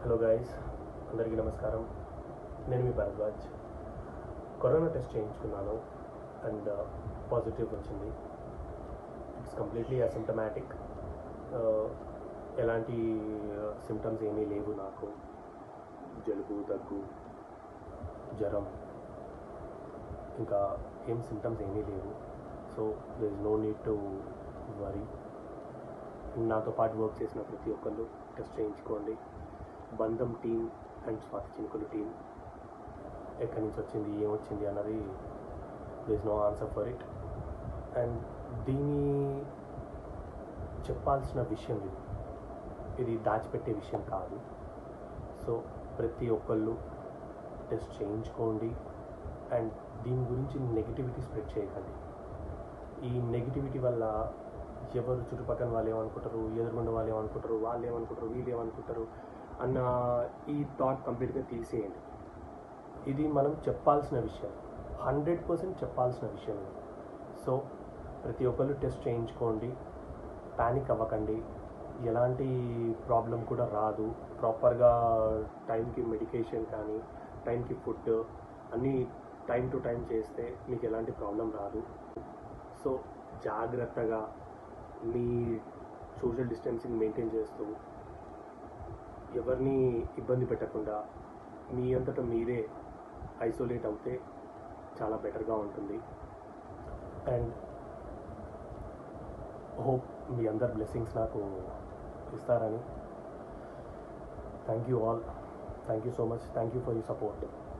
hello guys అందరికీ నమస్కారం నేను మీ భరద్వాజ్ కరోనా టెస్ట్ చేయించుకున్నాను అండ్ పాజిటివ్ వచ్చింది ఇట్స్ కంప్లీట్లీ అసిమ్టమాటిక్ ఎలాంటి సిమ్టమ్స్ ఏమీ లేవు నాకు జలుబు దగ్గు జ్వరం ఇంకా ఏం సిమ్టమ్స్ ఏమీ లేవు so there is no need to worry నాతో పాటు వర్క్ చేసిన ప్రతి ఒక్కళ్ళు టెస్ట్ చేయించుకోండి బంధం టీం అండ్ స్వాతి చినుకులు టీం ఎక్కడి నుంచి వచ్చింది ఏమొచ్చింది అన్నది this is no answer for it and దీన్ని చెప్పాల్సిన విషయం ఇది ఇది దాచిపెట్టే విషయం కాదు సో ప్రతి ఒక్కళ్ళు టెస్ట్ చేయించుకోండి అండ్ దీని గురించి నెగిటివిటీ స్ప్రెడ్ చేయకండి ఈ నెగిటివిటీ వల్ల ఎవరు చుట్టుపక్కల వాళ్ళు ఏమనుకుంటారు ఎదురుగుండా వాళ్ళు ఏమనుకుంటారు వాళ్ళు ఏమనుకుంటారు వీళ్ళు ఏమనుకుంటారు అన్న ఈ థాట్ కంప్లీట్గా తీసేయండి ఇది మనం చెప్పాల్సిన విషయం హండ్రెడ్ పర్సెంట్ చెప్పాల్సిన విషయం ఇది సో ప్రతి ఒక్కరు టెస్ట్ చేయించుకోండి ప్యానిక్ అవ్వకండి ఎలాంటి ప్రాబ్లం కూడా రాదు ప్రాపర్గా టైంకి మెడికేషన్ కానీ టైంకి ఫుడ్ అన్నీ టైం టు టైం చేస్తే మీకు ఎలాంటి ప్రాబ్లం రాదు సో జాగ్రత్తగా మీ సోషల్ డిస్టెన్సింగ్ మెయింటైన్ చేస్తూ ఎవరిని ఇబ్బంది పెట్టకుండా మీ అంతటా మీరే ఐసోలేట్ అవుతే చాలా బెటర్గా ఉంటుంది అండ్ హోప్ మీ అందరి బ్లెస్సింగ్స్ నాకు ఇస్తారని thank you all thank you so much thank you for you support